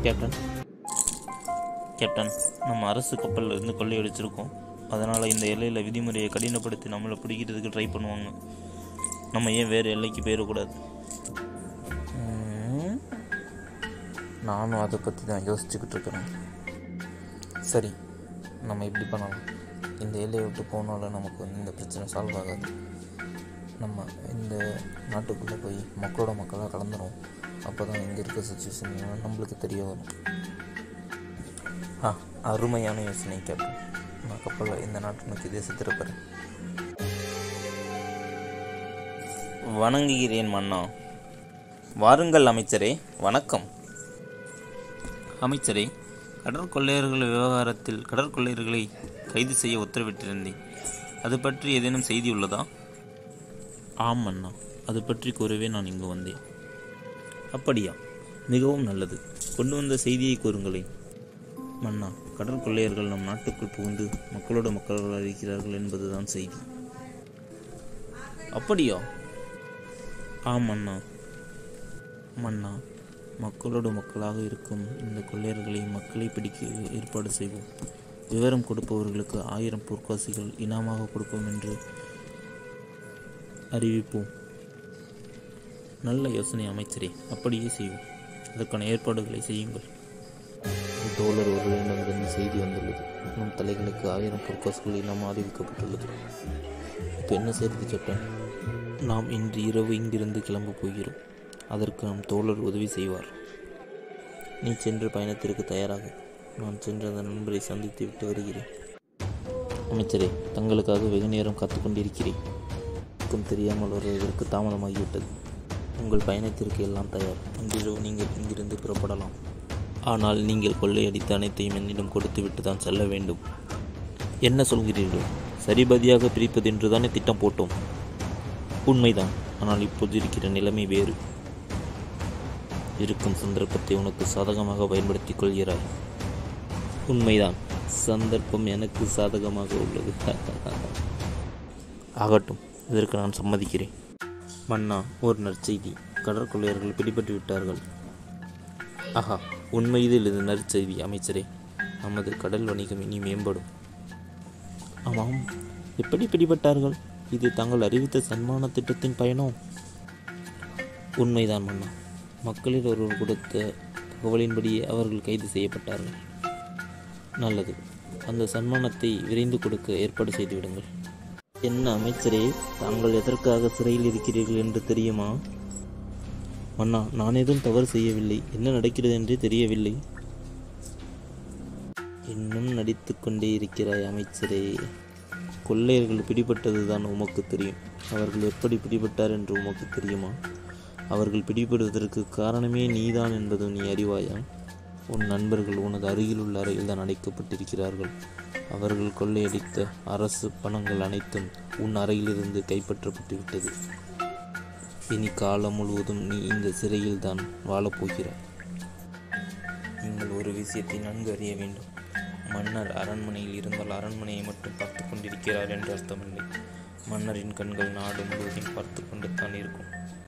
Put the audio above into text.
captain captain நம்ம அரசு கப்பலில் இருந்து கொள்ளையடிச்சிருக்கோம் அதனால் இந்த எல்லையில் விதிமுறையை கடினப்படுத்தி நம்மளை பிடிக்கிறதுக்கு ட்ரை பண்ணுவாங்க நம்ம ஏன் வேறு எல்லைக்கு போயிடக்கூடாது ம், நானும் அதை பற்றி தான் யோசிச்சுக்கிட்டு இருக்கிறேன் சரி நம்ம இப்படி பண்ணலாம் இந்த எல்லையை விட்டு போனால நமக்கு வந்து இந்த பிரச்சனை சால்வ் ஆகாது நம்ம இந்த நாட்டுக்குள்ளே போய் மக்களோட மக்களாக கலந்துரும் அப்போ தான் இங்கே இருக்க சுச்சுவேஷன் நம்மளுக்கு தெரிய வரும் ஆ அருமையான யோசனை கேட்பேன் நான் கப்பலில் இந்த நாட்டை நோக்கி தேச திருப்புறேன் வணங்குகிறேன் மன்னா வாருங்கள் அமைச்சரே வணக்கம் அமைச்சரே கடற்கொள்ளையர்கள் விவகாரத்தில் கடற்கொள்ளையர்களை கைது செய்ய உத்தரவிட்டிருந்தேன் அது பற்றி ஏதேனும் செய்தி உள்ளதா ஆம் மன்னா அது பற்றி கூறவே நான் இங்கு வந்தேன் அப்படியா மிகவும் நல்லது கொண்டு வந்த செய்தியை கூறுங்களேன் மன்னா கடற்கொள்ளையர்கள் நம் நாட்டுக்குள் புகுந்து மக்களோட மக்களாக இருக்கிறார்கள் என்பதுதான் செய்தி அப்படியா ஆம் மன்னா மன்னா மக்களோடு மக்களாக இருக்கும் இந்த கொள்ளையர்களை மக்களை பிடிக்க ஏற்பாடு செய்வோம் விவரம் கொடுப்பவர்களுக்கு ஆயிரம் பொற்காசிகள் இனாமாக கொடுப்போம் என்று அறிவிப்போம் நல்ல யோசனை அமைச்சரே அப்படியே செய்வோம் அதற்கான ஏற்பாடுகளை செய்யுங்கள் தோழர் ஒருவரிடமிருந்து செய்தி வந்துள்ளது நம் தலைகளுக்கு ஆயிரம் பொற்காசுகள் இனம் அறிவிக்கப்பட்டுள்ளது இப்போ என்ன செய்வது கேப்டன் நாம் இன்று இரவு இங்கிருந்து கிளம்பப் போகிறோம் அதற்கு நம் தோழர் உதவி செய்வார் நீ சென்று பயணத்திற்கு தயாராக நான் சென்று அந்த நண்பரை சந்தித்து விட்டு வருகிறேன் அமைச்சரே தங்களுக்காக வெகு நேரம் காத்து கொண்டிருக்கிறேன் எனக்கும் தெரியாமல் வருவதற்கு தாமதமாகிவிட்டது உங்கள் பயணத்திற்கு எல்லாம் தயார் அன்றிரவு நீங்கள் இங்கிருந்து புறப்படலாம் ஆனால் நீங்கள் கொள்ளையடித்த அனைத்தையும் என்னிடம் கொடுத்துவிட்டு தான் செல்ல வேண்டும் என்ன சொல்கிறீர்கள் சரிபதியாக பிரிப்பது என்று தானே திட்டம் போட்டோம் உண்மைதான் ஆனால் இப்போது இருக்கிற நிலைமை வேறு இருக்கும் சந்தர்ப்பத்தை உனக்கு சாதகமாக பயன்படுத்திக் கொள்கிறாய் உண்மைதான் சந்தர்ப்பம் எனக்கு சாதகமாக உள்ளது ஆகட்டும் இதற்கு நான் சம்மதிக்கிறேன் மன்னா ஒரு நற்செய்தி கடற்கொள்ளையர்கள் பிடிபட்டு விட்டார்கள் ஆஹா உண்மையில் இது நற்செய்தி அமைச்சரே நமது கடல் வணிகம் இனி மேம்படும் ஆமாம் எப்படி பிடிபட்டார்கள் இது தாங்கள் அறிவித்த சன்மான திட்டத்தின் பயனோ உண்மைதான் மன்னா மக்களில் ஒருவர் கொடுத்த தகவலின்படியே அவர்கள் கைது செய்யப்பட்டார்கள் நல்லது அந்த சன்மானத்தை விரைந்து கொடுக்க ஏற்பாடு செய்து விடுங்கள் என்ன அமைச்சரே தாங்கள் எதற்காக சிறையில் இருக்கிறீர்கள் என்று தெரியுமா மன்னா நான் எதுவும் தவறு செய்யவில்லை என்ன நடக்கிறது என்றே தெரியவில்லை இன்னும் நடித்து கொண்டே இருக்கிறாய் அமைச்சரே கொள்ளையர்கள் பிடிபட்டதுதான் உமக்கு தெரியும் அவர்கள் எப்படி பிடிபட்டார் என்று உமக்கு தெரியுமா அவர்கள் பிடிபடுவதற்கு காரணமே நீதான் என்பதும் நீ அறிவாயா உன் நண்பர்கள் உனது அருகில் உள்ள அறையில் தான் அடைக்கப்பட்டிருக்கிறார்கள் அவர்கள் கொள்ளையடித்த அரசு பணங்கள் அனைத்தும் உன் அறையிலிருந்து கைப்பற்றப்பட்டு விட்டது இனி காலம் முழுவதும் நீ இந்த சிறையில் தான் வாழப்போகிறாய் நீங்கள் ஒரு விஷயத்தை நன்கு அறிய வேண்டும் மன்னர் அரண்மனையில் இருந்தால் அரண்மனையை மட்டும் பார்த்து கொண்டிருக்கிறார் என்று அர்த்தமில்லை மன்னரின் கண்கள் நாடு முழுவதும் பார்த்து கொண்டு தான் இருக்கும்